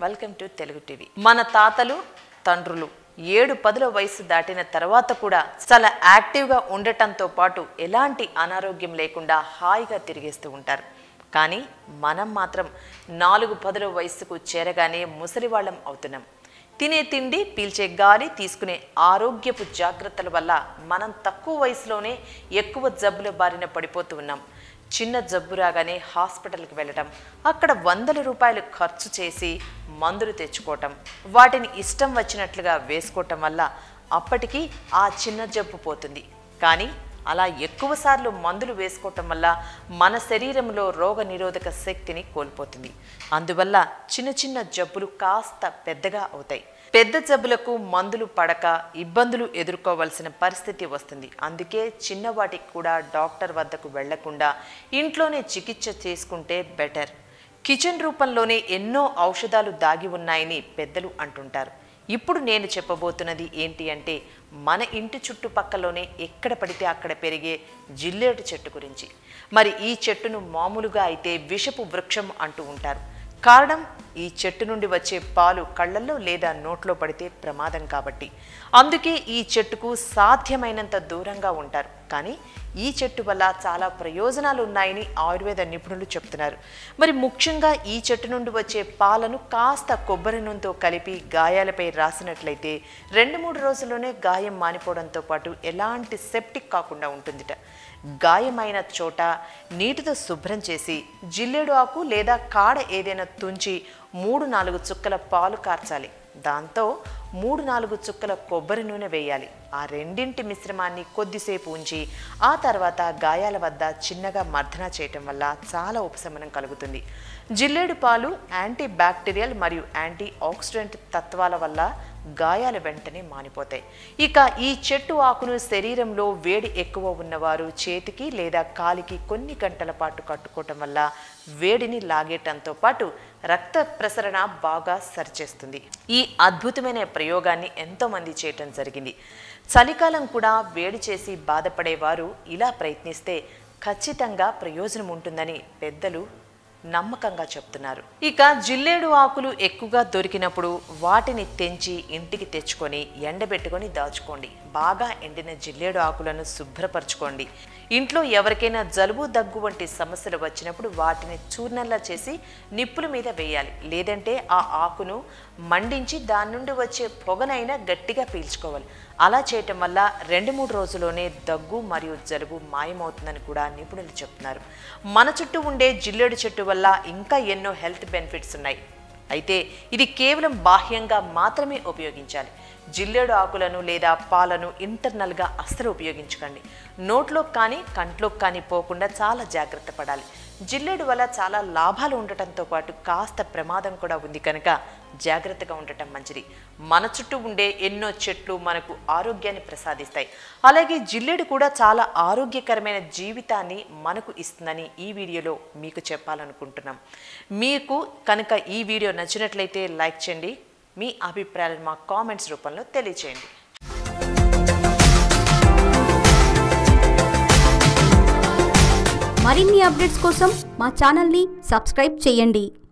welcome to Telugu TV మన తాతలు తండ్రులు ఏడు పదుల వయసు దాటిన తర్వాత కూడా చాలా యాక్టివ్గా ఉండటంతో పాటు ఎలాంటి అనారోగ్యం లేకుండా హాయిగా తిరిగేస్తూ ఉంటారు కానీ మనం మాత్రం నాలుగు పదుల వయసుకు చేరగానే ముసలివాళ్ళం అవుతున్నాం తినే తిండి పీల్చే గాలి తీసుకునే ఆరోగ్యపు జాగ్రత్తల వల్ల మనం తక్కువ వయసులోనే ఎక్కువ జబ్బుల బారిన పడిపోతూ ఉన్నాం చిన్న జబ్బు రాగానే హాస్పిటల్కి వెళ్ళటం అక్కడ వందల రూపాయలు ఖర్చు చేసి మందులు తెచ్చుకోవటం వాటిని ఇష్టం వచ్చినట్లుగా వేసుకోవటం వల్ల అప్పటికి ఆ చిన్న జబ్బు పోతుంది కానీ అలా ఎక్కువసార్లు మందులు వేసుకోవటం వల్ల మన శరీరంలో రోగ నిరోధక శక్తిని కోల్పోతుంది అందువల్ల చిన్న చిన్న జబ్బులు కాస్త పెద్దగా అవుతాయి పెద్ద జబ్బులకు మందులు పడక ఇబ్బందులు ఎదుర్కోవలసిన పరిస్థితి వస్తుంది అందుకే చిన్నవాటికి కూడా డాక్టర్ వద్దకు వెళ్లకుండా ఇంట్లోనే చికిత్స చేసుకుంటే బెటర్ కిచెన్ రూపంలోనే ఎన్నో ఔషధాలు దాగి ఉన్నాయని పెద్దలు అంటుంటారు ఇప్పుడు నేను చెప్పబోతున్నది ఏంటి అంటే మన ఇంటి చుట్టుపక్కలోనే ఎక్కడ పడితే అక్కడ పెరిగే జిల్లేడు చెట్టు గురించి మరి ఈ చెట్టును మామూలుగా అయితే విషపు వృక్షం అంటూ ఉంటారు కారణం ఈ చెట్టు నుండి వచ్చే పాలు కళ్ళల్లో లేదా నోట్లో పడితే ప్రమాదం కాబట్టి అందుకే ఈ చెట్టుకు సాధ్యమైనంత దూరంగా ఉంటారు కానీ ఈ చెట్టు వల్ల చాలా ప్రయోజనాలు ఉన్నాయని ఆయుర్వేద నిపుణులు చెప్తున్నారు మరి ముఖ్యంగా ఈ చెట్టు నుండి వచ్చే పాలను కాస్త కొబ్బరి నూనెతో కలిపి గాయాలపై రాసినట్లయితే రెండు మూడు రోజుల్లోనే గాయం మానిపోవడంతో పాటు ఎలాంటి సెప్టిక్ కాకుండా ఉంటుందిట గాయమైన చోట నీటితో శుభ్రం చేసి జిల్లేడు ఆకు లేదా కాడ ఏదైనా తుంచి మూడు నాలుగు చుక్కల పాలు కార్చాలి దాంతో మూడు నాలుగు చుక్కల కొబ్బరి నూనె వేయాలి ఆ రెండింటి మిశ్రమాన్ని కొద్దిసేపు ఉంచి ఆ తర్వాత గాయాల వద్ద చిన్నగా మర్దన చేయటం వల్ల చాలా ఉపశమనం కలుగుతుంది జిల్లేడు పాలు యాంటీ బ్యాక్టీరియల్ మరియు యాంటీ ఆక్సిడెంట్ తత్వాల వల్ల గాయాలు వెంటనే మానిపోతాయి ఇక ఈ చెట్టు ఆకును శరీరంలో వేడి ఎక్కువ ఉన్నవారు చేతికి లేదా కాలికి కొన్ని గంటల పాటు కట్టుకోవటం వల్ల వేడిని లాగేయటంతో పాటు రక్త ప్రసరణ బాగా సరిచేస్తుంది ఈ అద్భుతమైన ప్రయోగాన్ని ఎంతోమంది చేయటం జరిగింది చలికాలం కూడా వేడి చేసి బాధపడేవారు ఇలా ప్రయత్నిస్తే ఖచ్చితంగా ప్రయోజనం ఉంటుందని పెద్దలు నమ్మకంగా చెప్తున్నారు ఇక జిల్లేడు ఆకులు ఎక్కువగా దొరికినప్పుడు వాటిని తెంచి ఇంటికి తెచ్చుకొని ఎండబెట్టుకొని దాచుకోండి బాగా ఎండిన జిల్లేడు ఆకులను శుభ్రపరచుకోండి ఇంట్లో ఎవరికైనా జలుబు దగ్గు వంటి సమస్యలు వచ్చినప్పుడు వాటిని చూర్ణంలా చేసి నిప్పుల మీద వేయాలి లేదంటే ఆ ఆకును మండించి దాని నుండి వచ్చే పొగనైనా గట్టిగా పీల్చుకోవాలి అలా చేయటం వల్ల రెండు మూడు రోజుల్లోనే దగ్గు మరియు జలుబు మాయమవుతుందని కూడా నిపుణులు చెప్తున్నారు మన చుట్టూ ఉండే జిల్లేడు చెట్టు వల్ల ఇంకా ఎన్నో హెల్త్ బెనిఫిట్స్ ఉన్నాయి అయితే ఇది కేవలం బాహ్యంగా మాత్రమే ఉపయోగించాలి జిల్లేడు ఆకులను లేదా పాలను ఇంటర్నల్గా అస్సలు ఉపయోగించకండి నోట్లో కానీ కంట్లో కానీ పోకుండా చాలా జాగ్రత్త పడాలి జిల్లేడు వల్ల చాలా లాభాలు ఉండటంతో పాటు కాస్త ప్రమాదం కూడా ఉంది కనుక జాగ్రత్తగా ఉండటం మంచిది మన చుట్టూ ఉండే ఎన్నో చెట్లు మనకు ఆరోగ్యాన్ని ప్రసాదిస్తాయి అలాగే జిల్లేడు కూడా చాలా ఆరోగ్యకరమైన జీవితాన్ని మనకు ఇస్తుందని ఈ వీడియోలో మీకు చెప్పాలనుకుంటున్నాం మీకు కనుక ఈ వీడియో నచ్చినట్లయితే లైక్ చేయండి మీ అభిప్రాయాలను మా కామెంట్స్ రూపంలో తెలియచేయండి మరిన్ని అప్డేట్స్ కోసం మా ఛానల్ని సబ్స్క్రైబ్ చేయండి